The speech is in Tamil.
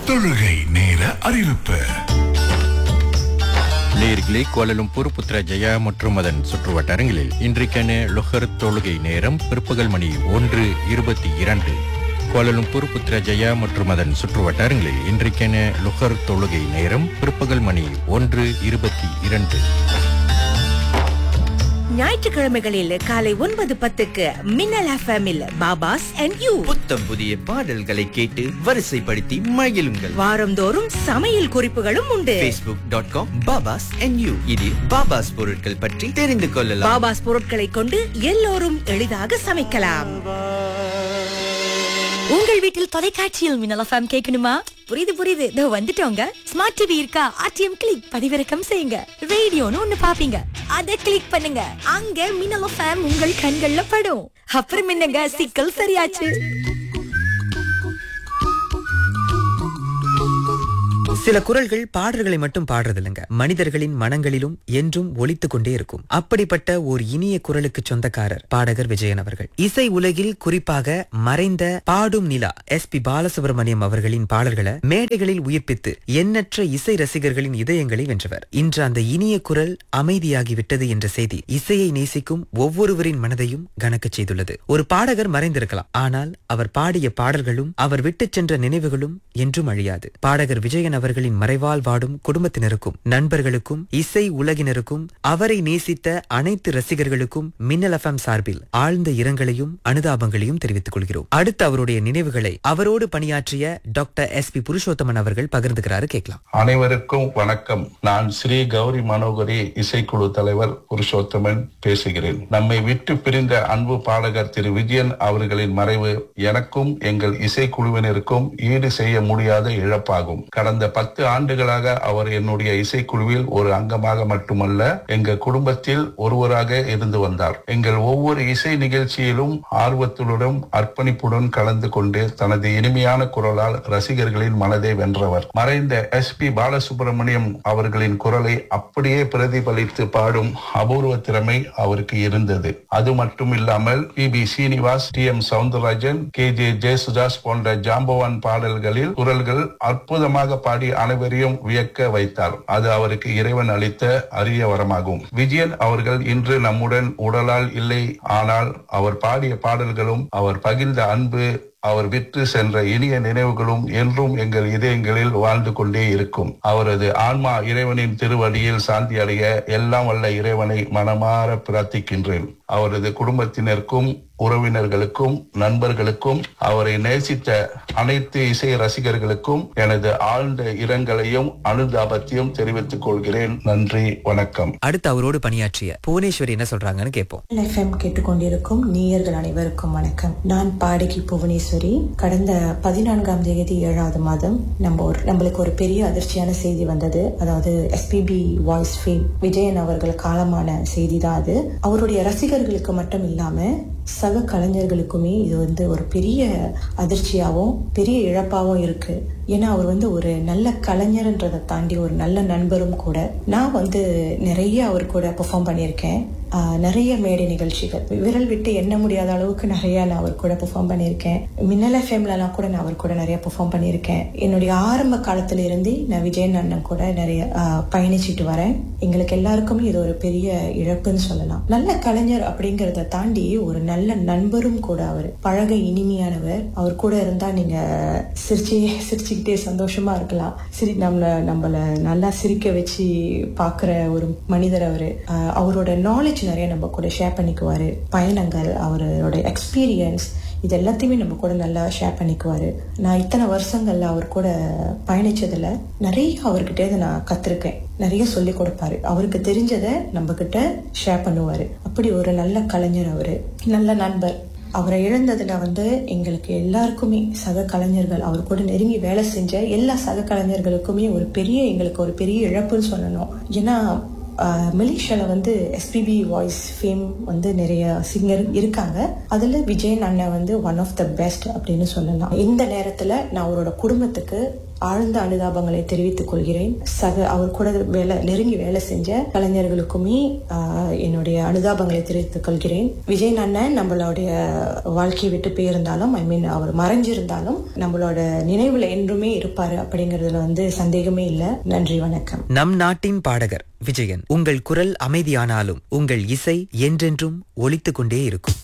தொழுகை நேர அறிவிப்பு நேர்களே கோலலும்பூர் புத்ரா ஜெயா மற்றும் அதன் சுற்றுவட்டாரங்களில் இன்றைக்கான லொஹர் தொழுகை நேரம் பிற்பகல் மணி ஒன்று இருபத்தி இரண்டு கோலலும்பூர் புத்ரா ஜெயா மற்றும் அதன் சுற்றுவட்டாரங்களில் இன்றைக்கான லுஹர் தொழுகை நேரம் பிற்பகல் மணி ஒன்று இருபத்தி இரண்டு ஞாயிற்றுக்கிழமைகளில் காலை ஒன்பது பத்துக்கு மின்னல் எஃப்எம்மில் பாபாஸ் அண்ட் யூ புத்தம் புதிய பாடல்களை கேட்டு வரிசைப்படுத்தி மகிழுங்கள் வாரந்தோறும் சமையல் குறிப்புகளும் உண்டு facebook.com டாட் காம் பாபாஸ் yu இதில் பாபாஸ் பொருட்கள் பற்றி தெரிந்து கொள்ளலாம் பாபாஸ் பொருட்களை கொண்டு எல்லோரும் எளிதாக சமைக்கலாம் உங்கள் வீட்டில் தொலைக்காட்சியில் மின்னல் எஃப்எம் கேட்கணுமா புரியுது புரியுது இதோ வந்துட்டோங்க ஸ்மார்ட் டிவி இருக்கா ஆர்டிஎம் கிளிக் பதிவிறக்கம் செய்யுங்க ரேடியோன்னு ஒண்ணு பாப்பீங்க அத கிளிக் பண்ணுங்க அங்க மின்னல் எஃப்எம் உங்கள் கண்கள்ல படும் அப்புறம் என்னங்க சிக்கல் சரியாச்சு சில குரல்கள் பாடல்களை மட்டும் பாடுறது இல்லைங்க மனிதர்களின் மனங்களிலும் என்றும் ஒலித்துக் கொண்டே இருக்கும் அப்படிப்பட்ட ஒரு இனிய குரலுக்கு சொந்தக்காரர் பாடகர் விஜயன் அவர்கள் இசை உலகில் குறிப்பாக மறைந்த பாடும் நிலா எஸ் பி பாலசுப்ரமணியம் அவர்களின் பாடல்களை மேடைகளில் உயிர்ப்பித்து எண்ணற்ற இசை ரசிகர்களின் இதயங்களை வென்றவர் இன்று அந்த இனிய குரல் அமைதியாகிவிட்டது என்ற செய்தி இசையை நேசிக்கும் ஒவ்வொருவரின் மனதையும் கணக்கச் செய்துள்ளது ஒரு பாடகர் மறைந்திருக்கலாம் ஆனால் அவர் பாடிய பாடல்களும் அவர் விட்டுச் சென்ற நினைவுகளும் என்றும் அழியாது பாடகர் விஜயன் அவர்களின் மறைவால் வாடும் குடும்பத்தினருக்கும் நண்பர்களுக்கும் இசை உலகினருக்கும் அவரை நேசித்த அனைத்து ரசிகர்களுக்கும் மின்னல் எஃப்எம் சார்பில் ஆழ்ந்த இரங்கலையும் அனுதாபங்களையும் தெரிவித்துக் கொள்கிறோம் அடுத்து அவருடைய நினைவுகளை அவரோடு பணியாற்றிய டாக்டர் எஸ் பி புருஷோத்தமன் அவர்கள் பகிர்ந்துகிறாரு கேட்கலாம் அனைவருக்கும் வணக்கம் நான் ஸ்ரீ கௌரி மனோகரி இசைக்குழு தலைவர் புருஷோத்தமன் பேசுகிறேன் நம்மை விட்டு பிரிந்த அன்பு பாடகர் திரு விஜயன் அவர்களின் மறைவு எனக்கும் எங்கள் இசைக்குழுவினருக்கும் ஈடு செய்ய முடியாத இழப்பாகும் கடந்த பத்து ஆண்டுகளாக அவர் என்னுடைய இசைக்குழுவில் ஒரு அங்கமாக மட்டுமல்ல எங்கள் குடும்பத்தில் ஒருவராக இருந்து வந்தார் எங்கள் ஒவ்வொரு இசை நிகழ்ச்சியிலும் ஆர்வத்துடன் அர்ப்பணிப்புடன் கலந்து கொண்டு தனது இனிமையான குரலால் ரசிகர்களின் மனதை வென்றவர் மறைந்த எஸ் பி பாலசுப்ரமணியம் அவர்களின் குரலை அப்படியே பிரதிபலித்து பாடும் அபூர்வ திறமை அவருக்கு இருந்தது அது மட்டும் இல்லாமல் P B Srinivas T M Soundararajan K J Jesudas போன்ற ஜாம்பவான் பாடல்களில் குரல்கள் அற்புதமாக பாடி அனைவரையும் வியக்க வைத்தார் அது அவருக்கு இறைவன் அளித்த அரிய வரமாகும் விஜயன் அவர்கள் இன்று நம்முடன் உடலால் இல்லை ஆனால் அவர் பாடிய பாடல்களும் அவர் பகிர்ந்த அன்பு அவர் விற்று சென்ற இனிய நினைவுகளும் என்றும் எங்கள் இதயங்களில் வாழ்ந்து கொண்டே இருக்கும் அவரது ஆன்மா இறைவனின் திருவடியில் சாந்தி அடைய எல்லாம் வல்ல இறைவனை மனமாற பிரார்த்திக்கின்றேன் அவரது குடும்பத்தினருக்கும் உறவினர்களுக்கும் நண்பர்களுக்கும் அவரை நேசித்த அனைத்து இசை ரசிகர்களுக்கும் எனது ஆழ்ந்த இரங்கலையும் அனுதாபத்தையும் தெரிவித்துக் கொள்கிறேன் நன்றி வணக்கம் அடுத்து அவரோடு பணியாற்றிய புவனேஸ்வரி என்ன சொல்றாங்கன்னு கேட்போம் எஃப்எம் கேட்டுக்கொண்டிருக்கும் நேயர்கள் அனைவருக்கும் வணக்கம் நான் பாடகி புவனேஸ்வரி கடந்த பதினான்காம் தேதி ஏழாவது மாதம் நம்ம ஒரு நம்மளுக்கு ஒரு பெரிய அதிர்ச்சியான செய்தி வந்தது அதாவது எஸ்பிபி வாய்ஸ் ஃபேம் விஜயன் அவர்கள் காலமான செய்தி தான் அது அவருடைய ரசிகர்களுக்கு மட்டும் இல்லாம சக கலைஞர்களுக்குமே இது வந்து ஒரு பெரிய அதிர்ச்சியாகவும் பெரிய இழப்பாகவும் இருக்கு ஏன்னா அவர் வந்து ஒரு நல்ல கலைஞர்ன்றதை தாண்டி ஒரு நல்ல நண்பரும் கூட நான் வந்து நிறைய அவர் கூட பெர்ஃபார்ம் பண்ணியிருக்கேன் ஆஹ் நிறைய மேடை நிகழ்ச்சிகள் விரல் விட்டு எண்ண முடியாத அளவுக்கு நிறைய நான் அவர் கூட பெர்ஃபார்ம் பண்ணியிருக்கேன் மின்னல் எஃப்எம்லலாம் கூட நான் அவர் கூட நிறைய பெர்ஃபார்ம் பண்ணியிருக்கேன் என்னுடைய ஆரம்ப காலத்துல இருந்தே நான் விஜயன் அண்ணன் கூட நிறைய ஆஹ் பயணிச்சிட்டு வரேன் எங்களுக்கு எல்லாருக்குமே இது ஒரு பெரிய இழப்புன்னு சொல்லலாம் நல்ல கலைஞர் அப்படிங்கறத தாண்டி ஒரு நல்ல நண்பரும் கூட அவர் பழக இனிமையானவர் அவர் கூட இருந்தா நீங்க சிரிச்சு சிரிச்சுக்கிட்டே சந்தோஷமா இருக்கலாம் சிரி நம்மள நம்மள நல்லா சிரிக்க வச்சு பாக்குற ஒரு மனிதர் அவரு ஆஹ் அவரோட நாலேஜ் நிறைய நம்ம கூட ஷேர் பண்ணிக்குவாரு பயணங்கள் அவரோட எக்ஸ்பீரியன்ஸ் இது எல்லாத்தையுமே நம்ம கூட நல்லா ஷேர் பண்ணிக்குவாரு நான் இத்தனை வருஷங்கள்ல அவர் கூட பயணிச்சதுல நிறைய அவர்கிட்ட இருந்து நான் கத்திருக்கேன் நிறைய சொல்லி கொடுப்பாரு அவருக்கு தெரிஞ்சதை நம்ம கிட்ட ஷேர் பண்ணுவாரு அப்படி ஒரு நல்ல கலைஞர் அவரு நல்ல நண்பர் அவரை இழந்ததுல வந்து எங்களுக்கு எல்லாருக்குமே சக கலைஞர்கள் அவர் கூட நெருங்கி வேலை செஞ்ச எல்லா சக கலைஞர்களுக்குமே ஒரு பெரிய எங்களுக்கு ஒரு பெரிய இழப்புன்னு சொல்லணும் ஏன்னா ஆஹ், மலேசியால வந்து எஸ்பிபி வாய்ஸ் ஃபேம் வந்து நிறைய சிங்கர் இருக்காங்க அதுல விஜயன் அண்ணன் வந்து ஒன் ஆஃப் த பெஸ்ட் அப்படின்னு சொல்லலாம் இந்த நேரத்துல நான் அவரோட குடும்பத்துக்கு ஆழ்ந்த அனுதாபங்களை தெரிவித்துக் கொள்கிறேன் சக அவர் கூட வேலை நெருங்கி வேலை செஞ்ச கலைஞர்களுக்குமே ஆஹ், என்னுடைய அனுதாபங்களை தெரிவித்துக் கொள்கிறேன் விஜய் அண்ணன் நம்மளுடைய வாழ்க்கையை விட்டு போயிருந்தாலும் ஐ மீன் அவர் மறைஞ்சிருந்தாலும் நம்மளோட நினைவுல என்றுமே இருப்பாரு அப்படிங்கறதுல வந்து சந்தேகமே இல்லை நன்றி வணக்கம் நம் நாட்டின் பாடகர் விஜயன் உங்கள் குரல் அமைதியானாலும் உங்கள் இசை என்றென்றும் ஒலித்துக் கொண்டே இருக்கும்